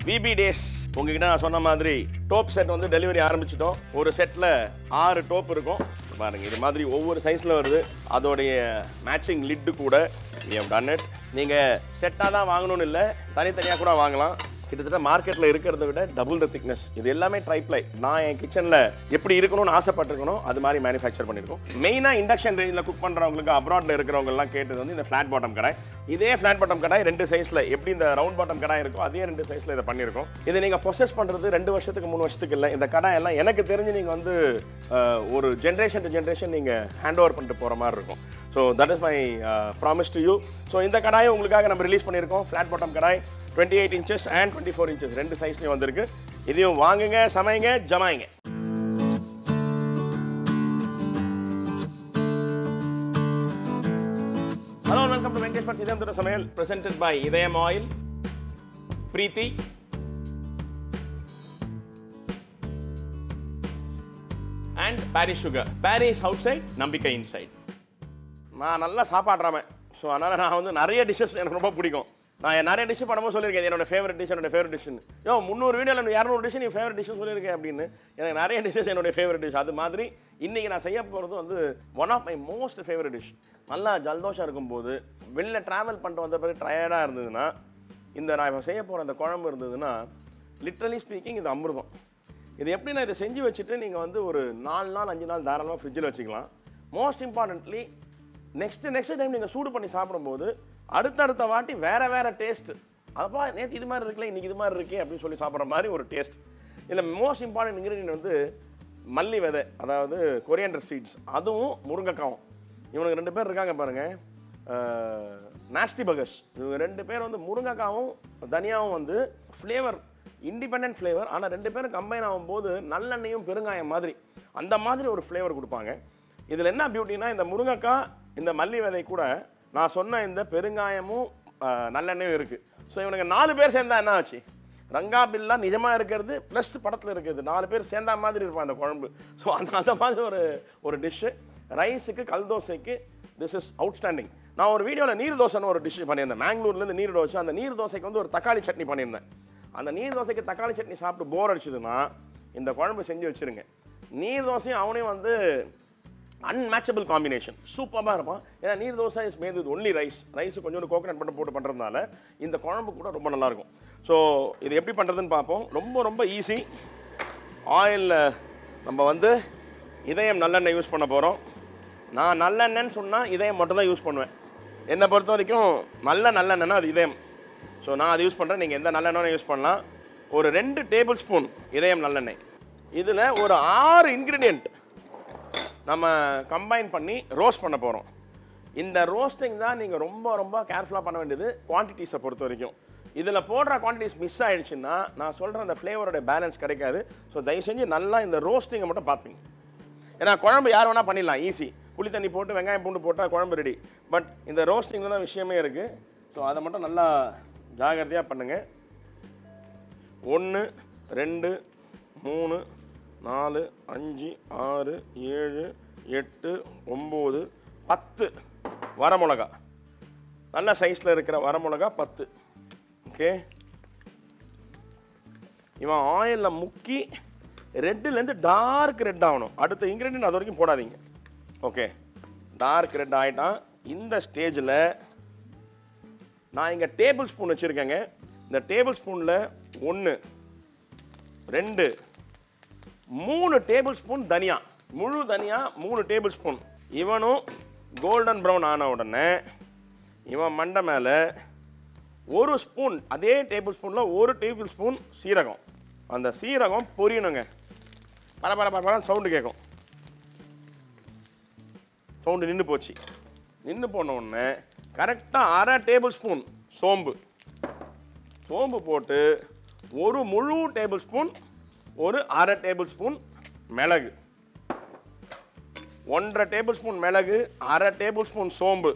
VP days உங்ககிட்ட நான் சொன்ன மாதிரி டோப் செட் வந்து டெலிவரி ஆரம்பிச்சிட்டோம் ஒரு செட்டில் ஆறு டோப் இருக்கும் பாருங்க இது மாதிரி ஒவ்வொரு சைஸில் வருது அதோடைய மேட்சிங் லிட்டு கூட டன் இட் நீங்கள் செட்டாக தான் வாங்கணும்னு இல்லை தனித்தனியாக கூட வாங்கலாம் கிட்டத்தட்ட மார்க்கெட்டில் இருக்கிறத விட டபுள் த திக்னஸ் இது எல்லாமே ட்ரைப்ளை நான் என் கிச்சனில் எப்படி இருக்கணும்னு ஆசைப்பட்டிருக்கணும் அது மாதிரி மேனுஃபேக்சர் பண்ணியிருக்கோம் மெயினாக இண்டக்ஷன் ரேஞ்சில் குக் பண்ணுறவங்களுக்கு அப்ராட்டில் இருக்கிறவங்கலாம் கேட்டது வந்து இந்த ஃப்ளாட் பாட்டம் கடாய் இதே ஃப்ளாட் பாட்டம் கடாய் ரெண்டு சைஸில் எப்படி இந்த ரவுண்ட் பாட்டம் கடாய் இருக்கோ அதே ரெண்டு சைஸில் இதை பண்ணியிருக்கோம் இதை நீங்கள் ப்ரொசஸ் பண்ணுறது ரெண்டு வருஷத்துக்கு மூணு வருஷத்துக்கு இல்லை இந்த கடாய் எல்லாம் எனக்கு தெரிஞ்சு நீங்கள் வந்து அஹ், ஒரு ஜென்ரேஷன் டு ஜென்ரேஷன் நீங்கள் ஹேண்ட் ஓவர் பண்ணிட்டு போகிற மாதிரி இருக்கும் so that is my promise to you so இந்த கடாயை உங்களுக்காக நம்ம ரிலீஸ் பண்ணியிருக்கோம் flat bottom kadai twenty eight inches and twenty four inches ரெண்டு சைஸ்லையும் வந்திருக்கு இதையும் வாங்குங்க சமைங்க ஜமாயிங்க hello welcome to Venkatesh Bhat இதயம் தொட்ட சமையல் presented by Idhayam oil Preethi and Parry's sugar Parry's outside நம்பிக்கை இன்சைட் நான் நல்லா சாப்பாடுறாமன் ஸோ அதனால் நான் வந்து நிறைய டிஷ்ஷஸ் எனக்கு ரொம்ப பிடிக்கும் நான் என் நிறைய டிஷ் பண்ணும்போது சொல்லியிருக்கேன் இது என்னோட ஃபேவரட் டிஷ் என்னோட ஃபேவரட் டிஷ்னு யோ முந்நூறு வீடியோவில் இரநூறு டிஷ் நீ ஃபேவரட் டிஷ் சொல்லியிருக்கேன் அப்படின்னு எனக்கு நிறைய டிஷ்ஷஸ் என்னோட ஃபேவரட் டிஷ் அது மாதிரி இன்றைக்கி நான் செய்ய போகிறது வந்து one of my most favourite dish நல்லா ஜல்தோஷம் இருக்கும்போது வெளில ட்ராவல் பண்ணிட்டு வந்த பிறகு டயர்டாக இருந்ததுன்னா இந்த நான் இப்போ செய்ய போகிற அந்த குழம்பு இருந்ததுன்னா லிட்ரலி ஸ்பீக்கிங் இது அமிர்தம் இது எப்படி நான் இதை செஞ்சு வச்சுட்டு நீங்கள் வந்து ஒரு நாலு நாள் அஞ்சு நாள் தாராளமாக ஃப்ரிட்ஜில் வச்சுக்கலாம் most importantly next next time நீங்கள் சூடு பண்ணி சாப்பிடும்போது அடுத்தடுத்த வாட்டி வேற வேற டேஸ்ட் அப்பா நேற்று இது மாதிரி இருக்குல்ல இன்னைக்கு இது மாதிரி இருக்கே அப்படின்னு சொல்லி சாப்பிட்ற மாதிரி ஒரு டேஸ்ட் இதில் மோஸ்ட் இம்பார்ட்டன்ட் இன்க்ரீடியன்ட் வந்து மல்லி விதை அதாவது கொரியண்டர் சீட்ஸ் அதுவும் முருங்கைக்காவும் இவனுக்கு ரெண்டு பேர் இருக்காங்க பாருங்க நாஸ்டி பகஸ் இவங்க ரெண்டு பேர் வந்து முருங்கைக்காவும் தனியாவும் வந்து ஃப்ளேவர் இண்டிபெண்ட் ஃப்ளேவர் ஆனால் ரெண்டு பேரும் கம்பைன் ஆகும்போது நல்லெண்ணெயும் பெருங்காயம் மாதிரி அந்த மாதிரி ஒரு ஃப்ளேவர் கொடுப்பாங்க இதில் என்ன பியூட்டினா இந்த முருங்கைக்காய் இந்த மல்லி விதை கூட நான் சொன்ன இந்த பெருங்காயமும் ஆஹ், நல்லெண்ணெயும் இருக்குது ஸோ இவனுக்கு நாலு பேர் சேர்ந்தா என்ன ஆச்சு ரங்கா பில்லா நிஜமாக இருக்கிறது ப்ளஸ் படத்தில் இருக்கிறது நாலு பேர் சேர்ந்தா மாதிரி இருப்பான் அந்த குழம்பு ஸோ அந்த அந்த மாதிரி ஒரு ஒரு டிஷ்ஷு ரைஸுக்கு கல் தோசைக்கு திஸ் இஸ் அவுட்ஸ்டாண்டிங் நான் ஒரு வீடியோவில் நீர் தோசைன்னு ஒரு டிஷ் பண்ணியிருந்தேன் மேங்களூர்லேருந்து நீர் தோசை அந்த நீர் தோசைக்கு வந்து ஒரு தக்காளி சட்னி பண்ணியிருந்தேன் அந்த நீர் தோசைக்கு தக்காளி சட்னி சாப்பிட்டு போர் அடிச்சதுன்னா இந்த குழம்பு செஞ்சு வச்சுருங்க நீர் தோசையும் அவனையும் வந்து அன்மேட்சபிள் காம்பினேஷன் சூப்பராக இருப்பான் ஏன்னா நீர் dosa is made with only rice rice கொஞ்சோண்டு கோகனட் மட்டும் போட்டு பண்ணுறதுனால இந்த குழம்பு கூட ரொம்ப நல்லாயிருக்கும் ஸோ இது எப்படி பண்ணுறதுன்னு பார்ப்போம் ரொம்ப ரொம்ப ஈஸி ஆயிலில் நம்ம வந்து இதயம் நல்லெண்ணெய் யூஸ் பண்ண போகிறோம் நான் நல்லெண்ணெய்ன்னு சொன்னால் இதயம் மட்டும் தான் யூஸ் பண்ணுவேன் என்னை பொறுத்த வரைக்கும் நல்ல நல்லெண்ணெய்னா அது இதயம் ஸோ நான் அதை யூஸ் பண்ணுறேன் நீங்கள் எந்த நல்லெண்ணெய் யூஸ் பண்ணலாம் ஒரு ரெண்டு டேபிள் ஸ்பூன் இதயம் நல்லெண்ணெய் இதில் ஒரு ஆறு இன்க்ரீடியண்ட் நம்ம கம்பைன் பண்ணி ரோஸ்ட் பண்ண போகிறோம் இந்த ரோஸ்டிங் தான் நீங்கள் ரொம்ப ரொம்ப கேர்ஃபுல்லாக பண்ண வேண்டியது குவான்டிட்டிஸை பொறுத்த வரைக்கும் இதில் போடுற குவான்டிட்டிஸ் மிஸ் ஆயிடுச்சுன்னா நான் சொல்கிற அந்த ஃப்ளேவரோட பேலன்ஸ் கிடைக்காது ஸோ தயவு செஞ்சு நல்லா இந்த ரோஸ்டிங்கை மட்டும் பார்ப்பீங்க ஏன்னா குழம்பு யார் வேணால் பண்ணிடலாம் ஈஸி புளி தண்ணி போட்டு வெங்காயம் பூண்டு போட்டால் குழம்பு ரெடி பட் இந்த ரோஸ்டிங்கில் தான் விஷயமே இருக்குது ஸோ அதை மட்டும் நல்லா ஜாகிரதையாக பண்ணுங்கள் ஒன்று ரெண்டு மூணு நாலு அஞ்சு ஆறு ஏழு எட்டு ஒம்பது பத்து வரமிளகா நல்ல சைஸில் இருக்கிற வரமிளகா பத்து ஓகே இவன் ஆயிலில் முக்கி ரெட்டுலேருந்து டார்க் ரெட் ஆகணும் அடுத்த இன்க்ரீடியன்ட் அது வரைக்கும் போடாதீங்க ஓகே டார்க் ரெட் ஆகிட்டான் இந்த ஸ்டேஜில் நான் இங்கே டேபிள் ஸ்பூன் வச்சுருக்கேங்க இந்த டேபிள் ஸ்பூனில் ஒன்று ரெண்டு மூணு டேபிள் ஸ்பூன் தனியா முழு தனியா மூணு டேபிள் ஸ்பூன் இவனும் கோல்டன் ப்ரௌன் ஆன உடனே இவன் மண்டை மேலே ஒரு ஸ்பூன் அதே டேபிள் ஸ்பூனில் ஒரு டேபிள் ஸ்பூன் சீரகம் அந்த சீரகம் பொரியணுங்க பர பர பர சவுண்டு கேட்கும் சவுண்டு நின்று போச்சு நின்று போன உடனே கரெக்டாக அரை டேபிள் ஸ்பூன் சோம்பு சோம்பு போட்டு ஒரு முழு டேபிள் ஸ்பூன் ஒரு அரை டேபிள் ஸ்பூன் மிளகு ஒன்றரை டேபிள் ஸ்பூன் மிளகு அரை டேபிள் ஸ்பூன் சோம்பு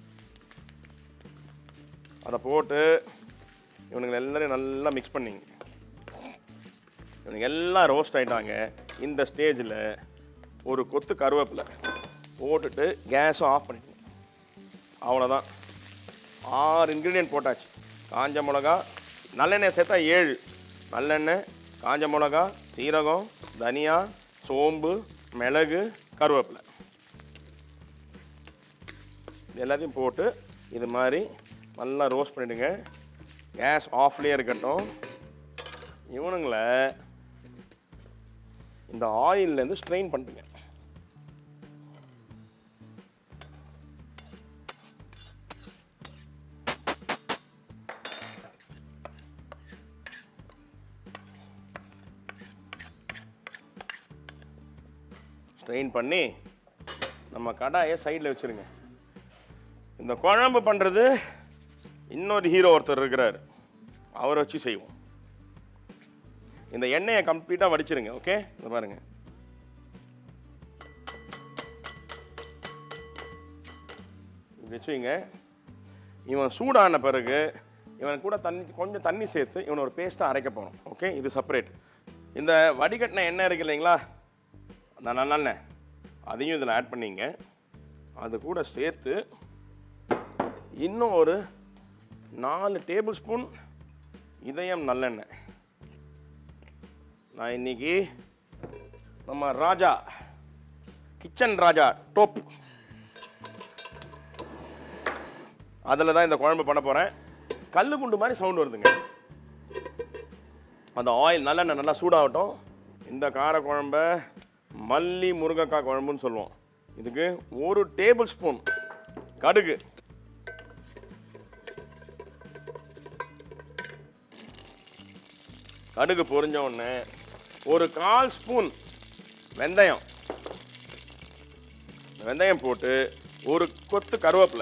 அதை போட்டு இவனுங்க எல்லாரையும் நல்லா மிக்ஸ் பண்ணிங்க இவனுங்க எல்லாம் ரோஸ்ட் ஆயிட்டாங்க இந்த ஸ்டேஜில் ஒரு கொத்து கருவேப்பிலை போட்டுட்டு கேஸும் ஆஃப் பண்ணிட்டீங்க அவ்வளோதான் ஆறு இன்க்ரீடியன்ட் போட்டாச்சு காஞ்ச மிளகா நல்லெண்ணெய் சேர்த்தா ஏழு நல்லெண்ணெய் காஞ்ச மிளகா சீரகம் தனியா சோம்பு மிளகு கருவேப்பிலை இது எல்லாத்தையும் போட்டு இது மாதிரி நல்லா ரோஸ்ட் பண்ணிடுங்க கேஸ் ஆஃப்லேயே இருக்கட்டும் இவனுங்களை இந்த ஆயில்லேருந்து ஸ்ட்ரெயின் பண்ணிட்டுங்க ஸ்ட்ரெயின் பண்ணி நம்ம கடாயை சைடில் வச்சுருங்க இந்த குழம்பு பண்ணுறது இன்னொரு ஹீரோ ஒருத்தர் இருக்கிறார் அவரை வச்சு செய்வோம் இந்த எண்ணெயை கம்ப்ளீட்டாக வடிச்சிருங்க ஓகே இந்த பாருங்க இப்படி வச்சுங்க இவன் சூடான பிறகு இவன் கூட தண்ணி கொஞ்சம் தண்ணி சேர்த்து இவனை ஒரு பேஸ்ட்டாக அரைக்க போகிறோம் ஓகே இது செப்பரேட் இந்த வடிகட்டின எண்ணெய் இருக்கு இல்லைங்களா அந்த நல்லெண்ணெய் அதையும் இதில் ஆட் பண்ணிங்க அது கூட சேர்த்து இன்னும் ஒரு நாலு டேபிள் ஸ்பூன் இதயம் நல்லெண்ணெய் நான் இன்னைக்கு நம்ம ராஜா கிச்சன் ராஜா டோப் அதில் தான் இந்த குழம்பு பண்ண போகிறேன் கல்லு குண்டு மாதிரி சவுண்ட் வருதுங்க அந்த ஆயில் நல்லெண்ணெய் நல்லா சூடாகட்டும் இந்த கார குழம்ப மல்லி முருங்கைக்காய் குழம்புன்னு சொல்லுவோம் இதுக்கு ஒரு டேபிள் ஸ்பூன் கடுகு கடுகு பொரிஞ்ச உடனே ஒரு கால் ஸ்பூன் வெந்தயம் வெந்தயம் போட்டு ஒரு கொத்து கருவேப்பிலை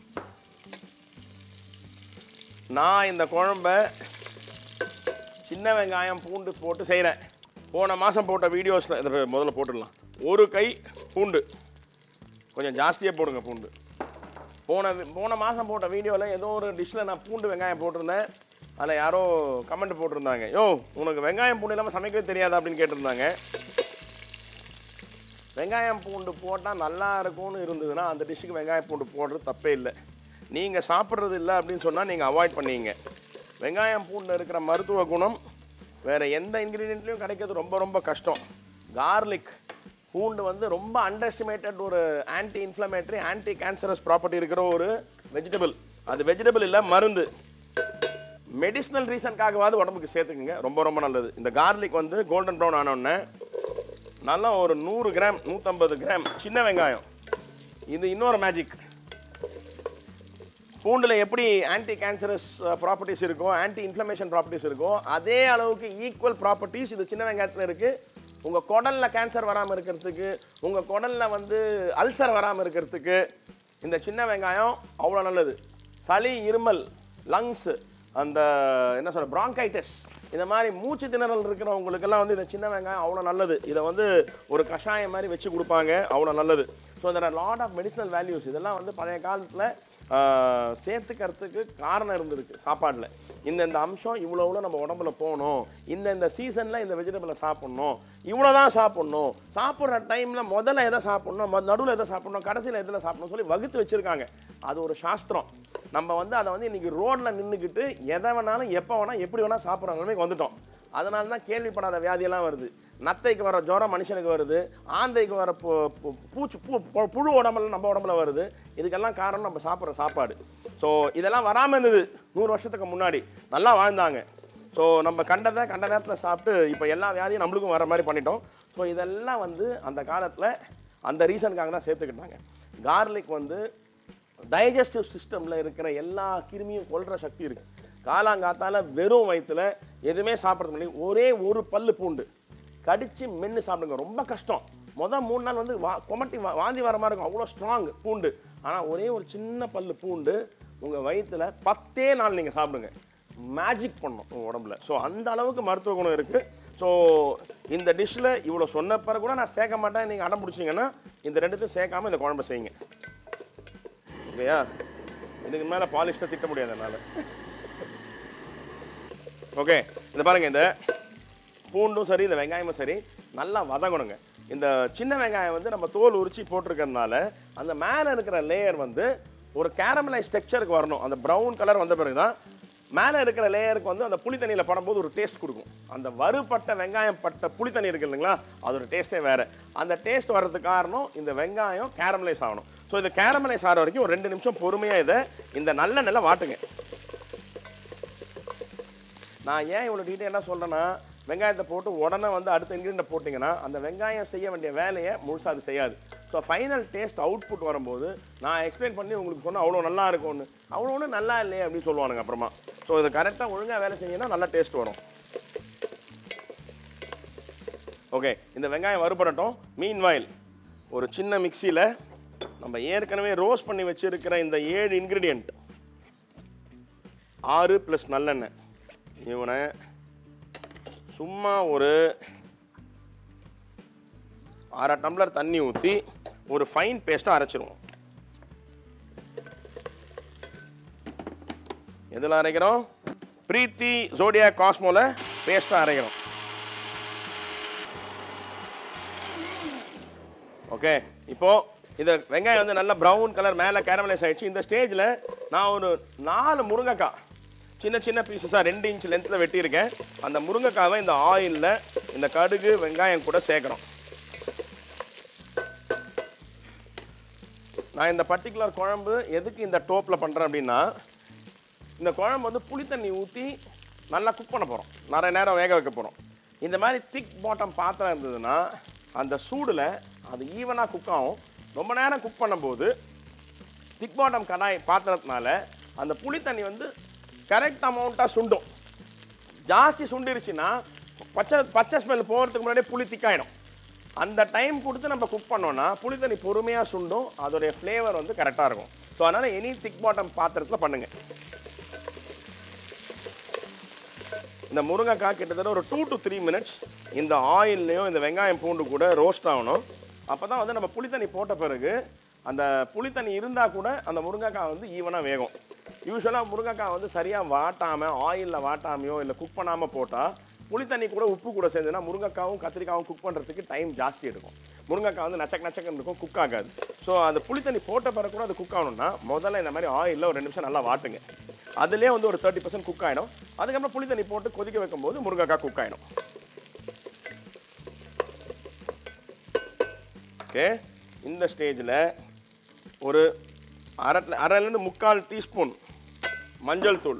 நான் இந்த குழம்ப சின்ன வெங்காயம் பூண்டு போட்டு செய்கிறேன் போன மாதம் போட்ட வீடியோஸில் இதை முதல்ல போட்டுடலாம் ஒரு கை பூண்டு கொஞ்சம் ஜாஸ்தியாக போடுங்க பூண்டு போன வி- போன மாதம் போட்ட வீடியோவில் ஏதோ ஒரு டிஷ்ஷில் நான் பூண்டு வெங்காயம் போட்டிருந்தேன் அதில் யாரோ கமெண்ட் போட்டிருந்தாங்க யோ உனக்கு வெங்காயம் பூண்டு இல்லாமல் சமைக்கவே தெரியாதா அப்படின்னு கேட்டிருந்தாங்க வெங்காயம் பூண்டு போட்டால் நல்லா இருக்கும்னு இருந்ததுன்னா அந்த டிஷ்ஷுக்கு வெங்காயம் பூண்டு போடுறது தப்பே இல்லை நீங்கள் சாப்பிட்றது இல்லை அப்படின்னு சொன்னால் நீங்கள் அவாய்ட் பண்ணீங்க வெங்காயம் பூண்டில் இருக்கிற மருத்துவ குணம் வேறு எந்த இன்க்ரீடியண்ட்லையும் கிடைக்கிறது ரொம்ப ரொம்ப கஷ்டம் கார்லிக் பூண்டு வந்து ரொம்ப அண்டர் எஸ்டிமேட்டட் ஒரு anti inflammatory anti cancerous property இருக்கிற ஒரு வெஜிடபிள் அது வெஜிடபிள் இல்லை மருந்து மெடிசினல் ரீசனுக்காகவாது உடம்புக்கு சேர்த்துக்குங்க ரொம்ப ரொம்ப நல்லது இந்த கார்லிக் வந்து கோல்டன் ப்ரௌன் ஆனோடனே நல்லா ஒரு நூறு கிராம் நூற்றம்பது கிராம் சின்ன வெங்காயம் இது இன்னொரு மேஜிக் பூண்டில் எப்படி ஆன்டி கேன்சரஸ் ப்ராப்பர்ட்டிஸ் இருக்கோ ஆன்டி இன்ஃப்ளமேஷன் ப்ராப்பர்ட்டிஸ் இருக்கோ அதே அளவுக்கு ஈக்குவல் ப்ராப்பர்ட்டிஸ் இது சின்ன வெங்காயத்தில் இருக்குது உங்கள் குடலில் கேன்சர் வராமல் இருக்கிறதுக்கு உங்கள் குடலில் வந்து அல்சர் வராமல் இருக்கிறதுக்கு இந்த சின்ன வெங்காயம் அவ்வளோ நல்லது சளி இருமல் லங்ஸ் அந்த என்ன சொல்ற bronchitis இந்த மாதிரி மூச்சு திணறல் இருக்கிறவங்களுக்கெல்லாம் வந்து இந்த சின்ன வெங்காயம் அவ்வளோ நல்லது இதை வந்து ஒரு கஷாயம் மாதிரி வச்சு கொடுப்பாங்க அவ்வளோ நல்லது so there are lot of medicinal values இதெல்லாம் வந்து பழைய காலத்தில் சேர்த்துக்கிறதுக்கு காரணம் இருந்திருக்கு சாப்பாட்டில் இந்த இந்த அம்சம் இவ்வளோ இவ்வளோ நம்ம உடம்புல போகணும் இந்த இந்த சீசனில் இந்த வெஜிடபிளை சாப்பிட்ணும் இவ்வளோ தான் சாப்பிட்ணும் சாப்பிட்ற டைமில் முதல்ல எதை சாப்பிட்ணும் நடுவில் எதை சாப்பிட்ணும் கடைசியில் எதில் சாப்பிடணும் சொல்லி வகுத்து வச்சுருக்காங்க அது ஒரு சாஸ்திரம் நம்ம வந்து அதை வந்து இன்னைக்கு ரோட்டில் நின்றுக்கிட்டு எதை வேணாலும் எப்போ வேணால் எப்படி வேணால் சாப்பிட்ற நிலைமைக்கு வந்துட்டோம் அதனால தான் கேள்விப்படாத வியாதியெல்லாம் வருது நத்தைக்கு வர ஜுரம் மனுஷனுக்கு வருது ஆந்தைக்கு வர பூ- பூ- பூச்சி பூ பு- புழு உடம்புல நம்ம உடம்புல வருது இதுக்கெல்லாம் காரணம் நம்ம சாப்பிட்ற சாப்பாடு ஸோ இதெல்லாம் வராமல் இருந்தது நூறு வருஷத்துக்கு முன்னாடி நல்லா வாழ்ந்தாங்க ஸோ நம்ம கண்டதை கண்ட நேரத்தில் சாப்பிட்டு இப்போ எல்லா வியாதியும் நம்மளுக்கும் வர மாதிரி பண்ணிட்டோம் ஸோ இதெல்லாம் வந்து அந்த காலத்தில் அந்த ரீசனுக்காக தான் சேர்த்துக்கிட்டாங்க கார்லிக் வந்து டைஜஸ்டிவ் சிஸ்டமில் இருக்கிற எல்லா கிருமியும் கொல்ற சக்தி இருக்குது காலாங்காத்தால வெறும் வயித்துல எதுவுமே சாப்பிட்றது முடியும் ஒரே ஒரு பல்லு பூண்டு கடிச்சு மென்று சாப்பிடுங்க ரொம்ப கஷ்டம் மொதல் மூணு நாள் வந்து வா கொமட்டி வா வாந்தி வர மாதிரி இருக்கும் அவ்வளோ ஸ்ட்ராங் பூண்டு ஆனால் ஒரே ஒரு சின்ன பல்லு பூண்டு உங்கள் வயித்துல பத்தே நாள் நீங்கள் சாப்பிடுங்க மேஜிக் பண்ணும் உங்கள் உடம்புல ஸோ அந்த அளவுக்கு மருத்துவ குணம் இருக்குது ஸோ இந்த டிஷ்ஷில் இவ்வளோ சொன்ன பிறகு கூட நான் சேர்க்க மாட்டேன் நீங்கள் அடம் பிடிச்சிங்கன்னா இந்த ரெண்டுத்தையும் சேர்க்காம இந்த குழம்பு செய்யுங்க ஓகேயா இதுக்கு மேலே பாலிஷ்டாக திட்ட முடியாது என்னால் ஓகே இந்த பாருங்க இந்த பூண்டும் சரி இந்த வெங்காயமும் சரி நல்லா வதங்கணுங்க இந்த சின்ன வெங்காயம் வந்து நம்ம தோல் உரிச்சு போட்டிருக்கறதுனால அந்த மேலே இருக்கிற லேயர் வந்து ஒரு கேரமலைஸ் டெக்ஸ்சருக்கு வரணும் அந்த ப்ரௌன் கலர் வந்த பிறகு தான் மேலே இருக்கிற லேயருக்கு வந்து அந்த புளி தண்ணியில் படும்போது ஒரு டேஸ்ட் கொடுக்கும் அந்த வறுபட்ட வெங்காயம் பட்ட புளி தண்ணி இருக்கு இல்லைங்களா அதோட டேஸ்ட்டே வேறு அந்த டேஸ்ட் வர்றதுக்கு காரணம் இந்த வெங்காயம் கேரமலைஸ் ஆகணும் ஸோ இது கேரமலைஸ் ஆகிற வரைக்கும் ஒரு ரெண்டு நிமிஷம் பொறுமையாக இதை இந்த நல்ல நல்ல வாட்டுங்க நான் ஏன் இவ்வளோ டீட்டெயிலாக சொல்கிறேன்னா வெங்காயத்தை போட்டு உடனே வந்து அடுத்த இன்க்ரீடியன்ட் போட்டிங்கன்னா அந்த வெங்காயம் செய்ய வேண்டிய வேலையை முழுசாக அது செய்யாது ஸோ ஃபைனல் டேஸ்ட் அவுட்புட் வரும்போது நான் எக்ஸ்பிளைன் பண்ணி உங்களுக்கு சொன்னால் அவ்வளோ நல்லா இருக்கும்னு அவ்வளோ ஒன்றும் நல்லா இல்லையே அப்படின்னு சொல்லுவானுங்க அப்புறமா ஸோ இது கரெக்டாக ஒழுங்காக வேலை செஞ்சீங்கன்னா நல்லா டேஸ்ட் வரும் ஓகே இந்த வெங்காயம் வறுபடட்டும் மீன் வாயில் ஒரு சின்ன மிக்சியில் நம்ம ஏற்கனவே ரோஸ்ட் பண்ணி வச்சிருக்கிற இந்த ஏழு இன்க்ரீடியண்ட் ஆறு ப்ளஸ் நல்லெண்ணெய் இவனை சும்மா ஒரு அரை டம்ளர் தண்ணி ஊற்றி ஒரு ஃபைன் பேஸ்ட்டாக அரைச்சிருவோம் எதில் அரைக்கிறோம் பிரீத்தி ஜோடியா காஸ்மோல பேஸ்ட்டாக அரைக்கிறோம் ஓகே இப்போ இந்த வெங்காயம் வந்து நல்லா ப்ரௌன் கலர் மேலே கேரமலைஸ் ஆயிடுச்சு இந்த ஸ்டேஜில் நான் ஒரு நாலு முருங்கைக்காய் சின்ன சின்ன பீசஸாக ரெண்டு இன்ச் லென்த்தில் வெட்டியிருக்கேன் அந்த முருங்கைக்காவை இந்த ஆயிலில் இந்த கடுகு வெங்காயம் கூட சேர்க்குறோம் நான் இந்த பர்டிகுலர் குழம்பு எதுக்கு இந்த டோப்பில் பண்ணுறேன் அப்படின்னா இந்த குழம்பு வந்து புளி தண்ணி ஊற்றி நல்லா குக் பண்ண போகிறோம் நிறைய நேரம் வேக வைக்க போகிறோம் இந்த மாதிரி திக் பாட்டம் பாத்திரம் இருந்ததுன்னா அந்த சூடில் அது ஈவனாக குக் ஆகும் ரொம்ப நேரம் குக் பண்ணும்போது திக் பாட்டம் கடாய் பாத்திரத்தினால அந்த புளி தண்ணி வந்து கரெக்ட் அமௌண்ட்டாக சுண்டும் ஜாஸ்தி சுண்டிருச்சுன்னா பச்சை பச்சை ஸ்மெல் போகிறதுக்கு முன்னாடியே புளி திக்காயிடும் அந்த டைம் கொடுத்து நம்ம குக் பண்ணோன்னா புளி தண்ணி பொறுமையாக சுண்டும் அதோடைய ஃப்ளேவர் வந்து கரெக்டாக இருக்கும் ஸோ அதனால் எனி திக் பாட்டம் பாத்திரத்தில் பண்ணுங்கள் இந்த முருங்கைக்காய் கிட்டத்தட்ட ஒரு டூ டு த்ரீ மினிட்ஸ் இந்த ஆயில்லையும் இந்த வெங்காயம் பூண்டு கூட ரோஸ்ட் ஆகணும் அப்போ தான் வந்து நம்ம புளித்தண்ணி போட்ட பிறகு அந்த புளித்தண்ணி இருந்தால் கூட அந்த முருங்கைக்காய் வந்து ஈவனாக வேகும் யூஸ்வலாக முருங்கைக்காய் வந்து சரியாக வாட்டாமல் ஆயிலில் வாட்டாமையோ இல்லை குக் பண்ணாமல் போட்டால் புளித்தண்ணி கூட உப்பு கூட சேர்ந்துன்னா முருங்கைக்காவும் கத்திரிக்காவும் குக் பண்ணுறதுக்கு டைம் ஜாஸ்தி எடுக்கும் முருங்கைக்காய் வந்து நச்சக் நச்சக்கன்னு இருக்கும் குக் ஆகாது ஸோ அந்த புளித்தண்ணி போட்ட பிறகு கூட அது குக் ஆகணும்னா முதல்ல இந்த மாதிரி ஆயிலில் ஒரு ரெண்டு நிமிஷம் நல்லா வாட்டுங்க அதுலேயே வந்து ஒரு தேர்ட்டி பர்சன்ட் குக் ஆகிடும் அதுக்கப்புறம் புளி தண்ணி போட்டு கொதிக்க வைக்கும்போது முருங்கைக்காய் குக் ஆகிடும் ஓகே இந்த ஸ்டேஜில் ஒரு அரை அரைலேருந்து முக்கால் டீஸ்பூன் மஞ்சள் தூள்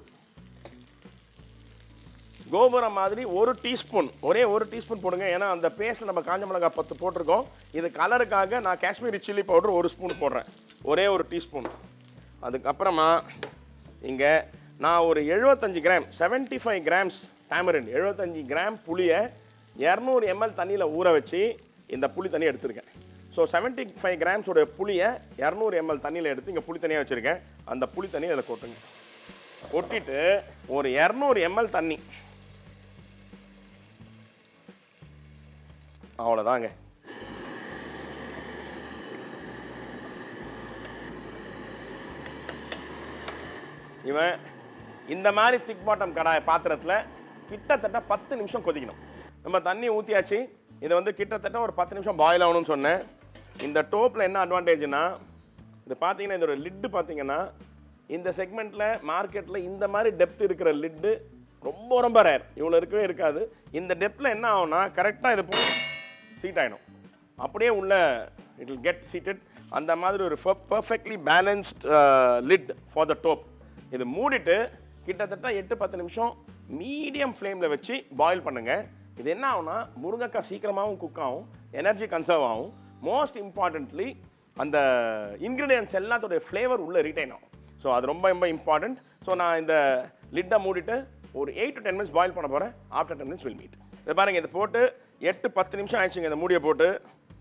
கோபுரம் மாதிரி ஒரு டீஸ்பூன் ஒரே ஒரு டீஸ்பூன் போடுங்க ஏன்னா அந்த பேஸ்ட்டில் நம்ம காஞ்ச மிளகாய் பத்து போட்டிருக்கோம் இது கலருக்காக நான் காஷ்மீரி சில்லி பவுடர் ஒரு ஸ்பூன் போடுறேன் ஒரே ஒரு டீஸ்பூன் அதுக்கப்புறமா இங்கே நான் ஒரு எழுபத்தஞ்சு கிராம் 75 ஃபைவ் கிராம்ஸ் டேமரின் எழுபத்தஞ்சு கிராம் புளியை இரநூறு எம்எல் தண்ணியில் ஊற வச்சு இந்த புளி தண்ணி எடுத்திருக்கேன் ஸோ 75 ஃபைவ் கிராம்ஸோட புளியை இரநூறு எம்எல் தண்ணியில் எடுத்து இங்கே புளி தண்ணியாக வச்சுருக்கேன் அந்த புளி தண்ணி அதில் கொட்டுங்க கொட்டிட்டு ஒரு இரநூறு எம்எல் தண்ணி அவ்வளோதாங்க இவன் இந்த மாதிரி திக் பாட்டம் கடாய் பாத்திரத்தில் கிட்டத்தட்ட பத்து நிமிஷம் கொதிக்கணும் நம்ம தண்ணி ஊற்றியாச்சு இதை வந்து கிட்டத்தட்ட ஒரு பத்து நிமிஷம் பாயில் ஆகணும்னு சொன்னேன் இந்த டோப்பில் என்ன அட்வான்டேஜ்னா இது பார்த்தீங்கன்னா இதோட லிட்டு பார்த்தீங்கன்னா இந்த செக்மெண்ட்டில் மார்க்கெட்டில் இந்த மாதிரி டெப்த் இருக்கிற லிட்டு ரொம்ப ரொம்ப ரேர் இவ்வளோ இருக்கவே இருக்காது இந்த டெப்த்தில் என்ன ஆகும்னா கரெக்டாக இது போய் சீட் ஆகிடும் அப்படியே உள்ள இட் will கெட் சீட்டட் அந்த மாதிரி ஒரு perfectly balanced lid for the top இது மூடிட்டு கிட்டத்தட்ட எட்டு பத்து நிமிஷம் மீடியம் ஃப்ளேமில் வச்சு பாயில் பண்ணுங்க இது என்ன ஆகும்னா முருங்கைக்காய் சீக்கிரமாகவும் குக் ஆகும் எனர்ஜி கன்சர்வ் ஆகும் மோஸ்ட் இம்பார்ட்டன்ட்லி அந்த இன்க்ரீடியன்ஸ் எல்லாத்தோடைய ஃப்ளேவர் உள்ள ரிட்டைன் ஆகும் ஸோ அது ரொம்ப ரொம்ப இம்பார்ட்டன்ட் ஸோ நான் இந்த லிட்டை மூடிட்டு ஒரு eight to ten minutes boil பண்ண போகிறேன் after ten minutes will meet இதை பாருங்க இதை போட்டு எட்டு பத்து நிமிஷம் ஆயிடுச்சுங்க இந்த மூடியை போட்டு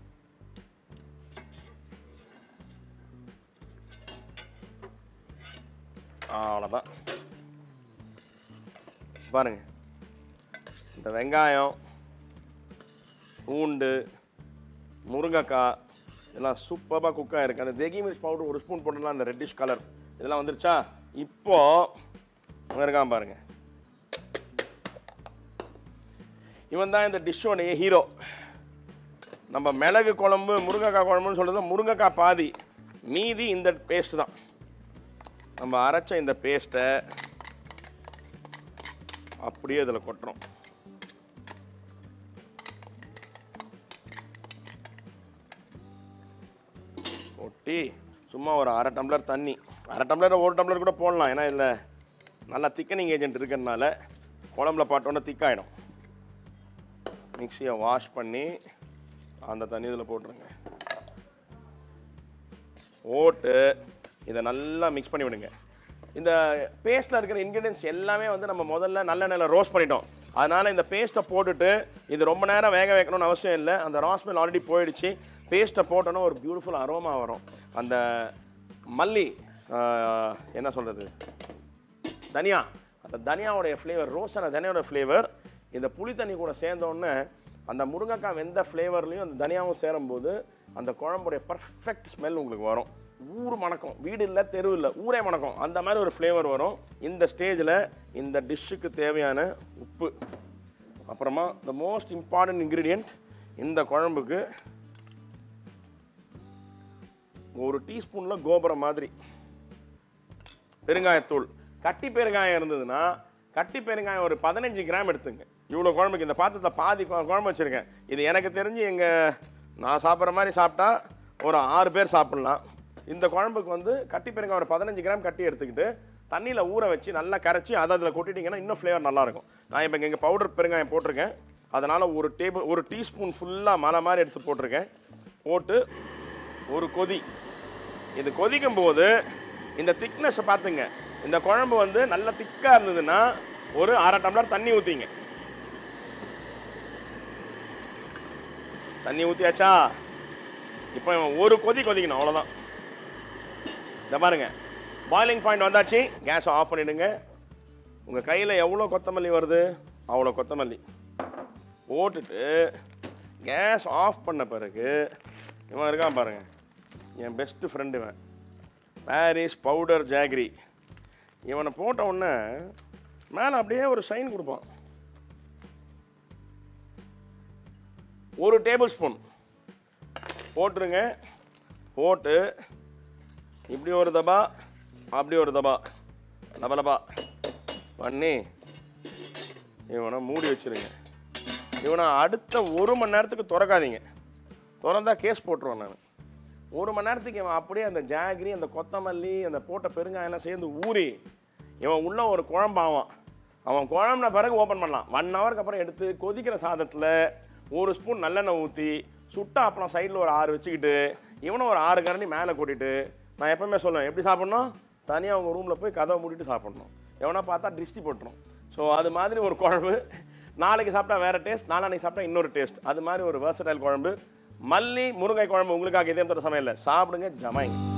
அவ்வளோதான் பாருங்க இந்த வெங்காயம் பூண்டு முருங்கைக்காய் இதெல்லாம் சூப்பராக குக்காக இருக்குது அந்த தெகி மிர்ச் பவுடர் ஒரு ஸ்பூன் போட்டலாம் அந்த ரெட்டிஷ் கலர் இதெல்லாம் வந்துருச்சா இப்போ இவன் இருக்கான் பாருங்க இவன் தான் இந்த டிஷ்ஷோடைய ஹீரோ நம்ம மிளகு குழம்பு முருங்கைக்காய் குழம்புன்னு சொல்கிறது முருங்கைக்காய் பாதி மீதி இந்த பேஸ்ட் தான் நம்ம அரைச்ச இந்த பேஸ்ட்டை அப்படியே இதில் கொட்டுறோம் கொட்டி சும்மா ஒரு அரை டம்ளர் தண்ணி அரை டம்ளர் ஒரு டம்ளர் கூட போடலாம் ஏன்னா இதில் நல்லா திக்கனிங் ஏஜென்ட் இருக்கிறதுனால குழம்புல பாட்டோன்னே திக்காயிடும் மிக்சியை வாஷ் பண்ணி அந்த தண்ணி இதில் போட்டுருங்க போட்டு இதை நல்லா மிக்ஸ் பண்ணி விடுங்க இந்த பேஸ்ட்டில் இருக்கிற இன்க்ரீடியன்ஸ் எல்லாமே வந்து நம்ம முதல்ல நல்லெண்ணெயில் ரோஸ்ட் பண்ணிட்டோம் அதனால் இந்த பேஸ்ட்டை போட்டுட்டு இது ரொம்ப நேரம் வேக வைக்கணும்னு அவசியம் இல்லை அந்த ராஸ்மெல் ஆல்ரெடி போயிடுச்சு பேஸ்ட்டை போட்டோன்னா ஒரு பியூட்டிஃபுல் அரோமா வரும் அந்த மல்லி ஆஹ், என்ன சொல்கிறது தனியா அந்த தனியாவுடைய ஃப்ளேவர் ரோஸான தனியாவோட ஃப்ளேவர் இந்த புளி தண்ணி கூட சேர்ந்தோடனே அந்த முருங்கைக்காய் வெந்த ஃப்ளேவர்லையும் அந்த தனியாவும் சேரும்போது அந்த குழம்புடைய பர்ஃபெக்ட் ஸ்மெல் உங்களுக்கு வரும் ஊர் மணக்கும் வீடு இல்லை தெரு இல்லை ஊரே மணக்கும் அந்த மாதிரி ஒரு ஃப்ளேவர் வரும் இந்த ஸ்டேஜில் இந்த டிஷ்ஷுக்கு தேவையான உப்பு அப்புறமா த மோஸ்ட் இம்பார்ட்டன்ட் இன்க்ரீடியண்ட் இந்த குழம்புக்கு ஒரு டீஸ்பூனில் கோபுரம் மாதிரி பெருங்காயத்தூள் கட்டி பெருங்காயம் இருந்ததுன்னா கட்டி பெருங்காயம் ஒரு பதினஞ்சு கிராம் எடுத்துங்க இவ்வளோ குழம்புக்கு இந்த பாத்திரத்தில் பாதி கு- குழம்பு வச்சுருக்கேன் இது எனக்கு தெரிஞ்சு எங்கள் நான் சாப்பிட்ற மாதிரி சாப்பிட்டா ஒரு ஆறு பேர் சாப்பிட்லாம் இந்த குழம்புக்கு வந்து கட்டி பெருங்காயம் ஒரு பதினஞ்சு கிராம் கட்டி எடுத்துக்கிட்டு தண்ணியில் ஊற வச்சு நல்லா கரைச்சி அதை அதில் கொட்டிட்டிங்கன்னா இன்னும் ஃப்ளேவர் நல்லாயிருக்கும் நான் இப்போ இங்கே பவுடர் பெருங்காயம் போட்டிருக்கேன் அதனால் ஒரு டேபிள் ஒரு டீஸ்பூன் ஃபுல்லாக மலை மாதிரி எடுத்து போட்டிருக்கேன் போட்டு ஒரு கொதி இது கொதிக்கும் போது இந்த திக்னஸை பார்த்துங்க இந்த குழம்பு வந்து நல்ல திக்காக இருந்ததுன்னா ஒரு அரை டம்ளர் தண்ணி ஊற்றிங்க தண்ணி ஊற்றியாச்சா இப்போ ஒரு கொதி கொதிக்கணும் அவ்வளோதான் இந்த பாருங்க பாயிலிங் பாயிண்ட் வந்தாச்சு கேஸை ஆஃப் பண்ணிடுங்க உங்கள் கையில் எவ்வளோ கொத்தமல்லி வருது அவ்வளோ கொத்தமல்லி போட்டுட்டு கேஸ் ஆஃப் பண்ண பிறகு இவன் இருக்கான் பாருங்க என் பெஸ்ட்டு ஃப்ரெண்டு இவன் பாரிஸ் பவுடர் ஜாகிரி இவனை போட்ட உடனே மேலே அப்படியே ஒரு சைன் கொடுப்பான் ஒரு டேபிள் ஸ்பூன் போட்டுருங்க போட்டு இப்படி ஒரு தபா அப்படி ஒரு தபா லபலபா பண்ணி இவனை மூடி வச்சிருங்க இவனை அடுத்த ஒரு மணி நேரத்துக்கு திறக்காதீங்க திறந்தா கேஸ் போட்டுருவேன் நான் ஒரு மணி நேரத்துக்கு இவன் அப்படியே அந்த ஜாகிரி அந்த கொத்தமல்லி அந்த போட்ட பெருங்காயெல்லாம் சேர்ந்து ஊறி இவன் உள்ள ஒரு குழம்பாவான் அவன் குழம்புன பிறகு ஓப்பன் பண்ணலாம் ஒன் ஹவருக்கு அப்புறம் எடுத்து கொதிக்கிற சாதத்தில் ஒரு ஸ்பூன் நல்லெண்ணெய் ஊற்றி சுட்ட அப்பளம் சைடில் ஒரு ஆறு வச்சுக்கிட்டு இவனும் ஒரு ஆறு கரண்டி மேலே கூட்டிட்டு நான் எப்பவுமே சொல்லுவேன் எப்படி சாப்பிட்ணும் தனியாக அவங்க ரூமில் போய் கதவை மூடிட்டு சாப்பிடணும் எவனா பார்த்தா திருஷ்டி போட்டுரும் ஸோ அது மாதிரி ஒரு குழம்பு நாளைக்கு சாப்பிட்டா வேறு டேஸ்ட் நாளான்னைக்கு சாப்பிட்டா இன்னொரு டேஸ்ட் அது மாதிரி ஒரு versatile குழம்பு மல்லி முருங்கை குழம்பு உங்களுக்காக இதே தர சமையல் சாப்பிடுங்க ஜமாய்